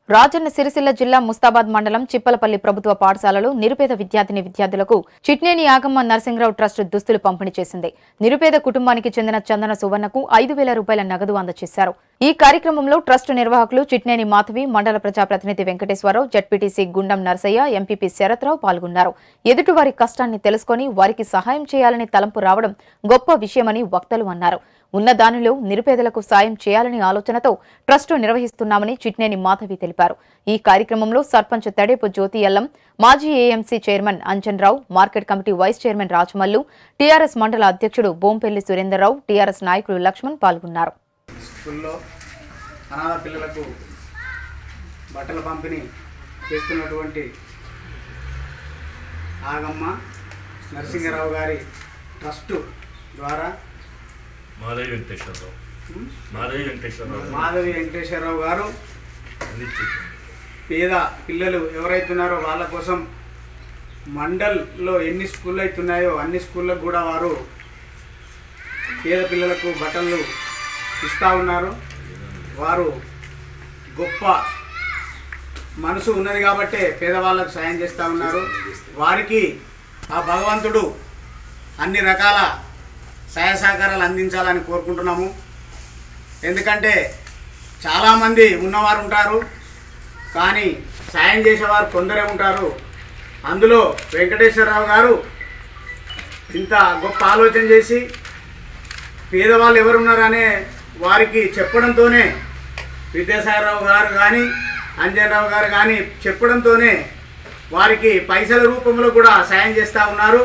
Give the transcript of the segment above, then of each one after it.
రాజన్న సిరిసిల్ల జిల్లా ముస్తాబాద్ మండలం చిప్పలపల్లి ప్రభుత్వ పాఠశాలలో నిరుపేద విద్యార్థిని విద్యార్థులకు చిట్నేని యాగమ్మ నరసింహరావు ట్రస్ట్ దుస్తులు పంపిణీ చేసింది నిరుపేద కుటుంబానికి చెందిన చందన సువర్ణకు ఐదు వేల రూపాయల నగదు అందజేశారు ఈ కార్యక్రమంలో ట్రస్ట్ నిర్వాహకులు చిట్నేని మాధవి మండల ప్రజాప్రతినిధి వెంకటేశ్వరరావు జడ్పీటీసీ గుండం నరసయ్య ఎంపీపీ శరత్రావు పాల్గొన్నారు ఎదుటివారి కష్టాన్ని తెలుసుకొని వారికి సహాయం చేయాలని తలంపు రావడం గొప్ప విషయమని వక్తలు అన్నారు ఉన్న దానిలో నిరుపేదలకు సాయం చేయాలనే ఆలోచనతో ట్రస్టు నిర్వహిస్తున్నామని చిట్నేని మాధవి తెలిపారు ఈ కార్యక్రమంలో సర్పంచ్ తడేపు జ్యోతి ఎల్లం మాజీ AMC chairman Anjan Rao market committee vice chairman Rajamallu TRS మండల అధ్యక్షుడు బోంపెల్లి సురేందర్రావు టీఆర్ఎస్ నాయకులు లక్ష్మణ్ పాల్గొన్నారు స్కూల్లో అనాథ పిల్లలకు బట్టల పంపిణీ చేస్తున్నటువంటి ఆగమ్మ నరసింహరావు గారి ట్రస్టు ద్వారా మాధవి వెంకటేశ్వరరావు ఉమ్, మాధవి వెంకటేశ్వరరావు మాధవి వెంకటేశ్వరరావు గారు అందించింది పేద పిల్లలు ఎవరైతున్నారో వాళ్ళ కోసం మండల్లో ఎన్ని స్కూళ్ళు అవుతున్నాయో అన్ని స్కూళ్ళకు కూడా వారు పేద పిల్లలకు బట్టలు ఇస్తూ ఉన్నారు వారు గొప్ప మనసు ఉన్నది కాబట్టే పేదవాళ్ళకు సాయం చేస్తూ ఉన్నారు వారికి ఆ భగవంతుడు అన్ని రకాల సహాయ సహకారాలు అందించాలని కోరుకుంటున్నాము ఎందుకంటే చాలామంది ఉన్నవారు ఉంటారు కానీ సాయం చేసేవారు కొందరే ఉంటారు అందులో వెంకటేశ్వరరావు గారు ఇంత గొప్ప ఆలోచన చేసి పేదవాళ్ళు ఎవరున్నారనే వారికి చెప్పడంతోనే విద్యాసాగరరావు గారు కానీ అంజనరావు గారు కానీ చెప్పడంతోనే వారికి పైసల రూపంలో కూడా సాయం చేస్తూ ఉన్నారు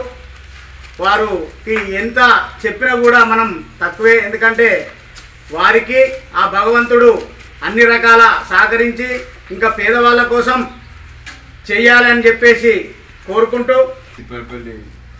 వారికి ఎంత చెప్పినా కూడా మనం తక్కువే ఎందుకంటే వారికి ఆ భగవంతుడు అన్ని రకాల సహకరించి ఇంకా పేదవాళ్ళ కోసం చెయ్యాలని చెప్పేసి కోరుకుంటూ తిప్పలపల్లి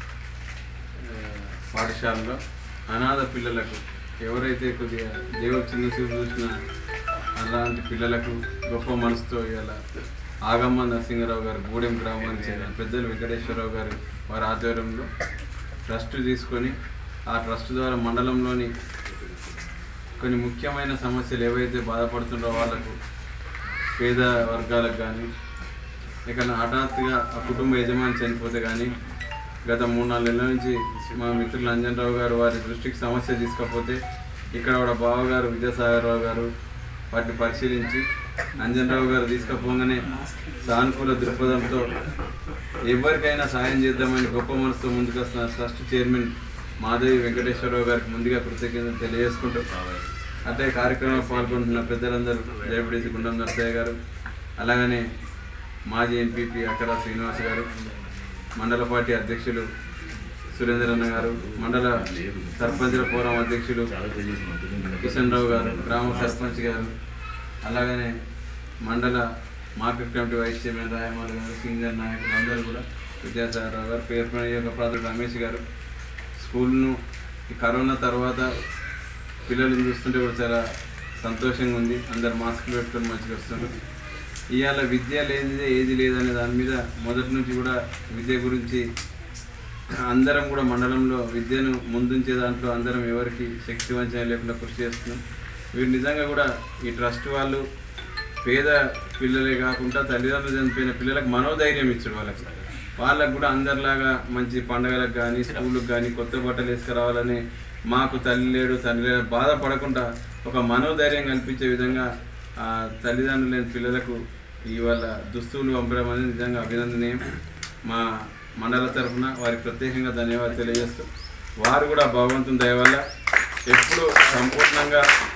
ఆ, పాఠశాలలో అనాథ పిల్లలకు ఎవరైతే కొద్దిగా దేవుడు చిన్న చూపు చూసిన అలాంటి పిల్లలకు గొప్ప మనసుతో ఇలా ఆగమ్మ నరసింహరావు గారు గూడెం గ్రామానికి చెందిన పెద్దలు వెంకటేశ్వరరావు గారు వారి ఆధ్వర్యంలో ట్రస్ట్ తీసుకొని ఆ ట్రస్ట్ ద్వారా మండలంలోని కొన్ని ముఖ్యమైన సమస్యలు ఏవైతే బాధపడుతుండో వాళ్ళకు పేద వర్గాలకు కానీ ఇక హఠాత్తుగా ఆ కుటుంబ యజమాని చనిపోతే కానీ గత మూడు నాలుగు నెలల నుంచి మా మిత్రులు అంజనరావు గారు వారి దృష్టికి సమస్య తీసుకపోతే ఇక్కడ కూడా బావగారు విద్యాసాగరరావు గారు వాటిని పరిశీలించి అంజనరావు గారు తీసుకుపోగానే సానుకూల దృక్పథంతో ఎవరికైనా సాయం చేద్దామని గొప్ప మనసుతో ముందుకు వస్తున్న ట్రస్ట్ చైర్మన్ మాధవి వెంకటేశ్వరరావు గారికి ముందుగా కృతజ్ఞతలు తెలియజేసుకుంటూ అట్లే కార్యక్రమంలో పాల్గొంటున్న పెద్దలందరూ జయపడేసి గుండం నరసయ్య గారు అలాగనే మాజీ ఎంపీపీ అక్కర శ్రీనివాస్ గారు మండల పార్టీ అధ్యక్షులు సురేంద్రన్న గారు మండల సర్పంచుల ఫోరం అధ్యక్షులు కిషన్ రావు గారు గ్రామ సర్పంచ్ గారు అలాగనే మండల market committee vice chairman Rayamal గారు సీనియర్ నాయకులు అందరూ కూడా విద్యాసాగరరావు గారు పేర్కొన్న యొక్క ప్రాథమిక రమేష్ గారు స్కూల్ను ఈ కరోనా తర్వాత పిల్లల్ని చూస్తుంటే కూడా చాలా సంతోషంగా ఉంది అందరు మాస్కులు పెట్టుకొని మంచిగా వస్తున్నారు ఇవాళ విద్య లేనిదే ఏది లేదనే దాని మీద మొదటి నుంచి కూడా విద్య గురించి అందరం కూడా మండలంలో విద్యను ముందుంచే దాంట్లో అందరం ఎవరికి శక్తి వంచన లేకుండా కృషి చేస్తున్నాం వీరు నిజంగా కూడా ఈ ట్రస్ట్ వాళ్ళు పేద పిల్లలే కాకుండా తల్లిదండ్రులు చనిపోయిన పిల్లలకు మనోధైర్యం ఇచ్చారు వాళ్ళకి వాళ్ళకు కూడా అందరిలాగా మంచి పండగలకు కానీ స్కూళ్ళకి కానీ కొత్త బట్టలు వేసుకురావాలని మాకు తల్లి లేడు తండ్రి లేడు బాధపడకుండా ఒక మనోధైర్యం కల్పించే విధంగా ఆ తల్లిదండ్రులు లేని పిల్లలకు ఇవాళ దుస్తువులు పంపడం అనేది నిజంగా అభినందనీయం మా మండల తరఫున వారికి ప్రత్యేకంగా ధన్యవాదాలు తెలియజేస్తూ వారు కూడా భగవంతుని దయ వల్ల ఎప్పుడు సంపూర్ణంగా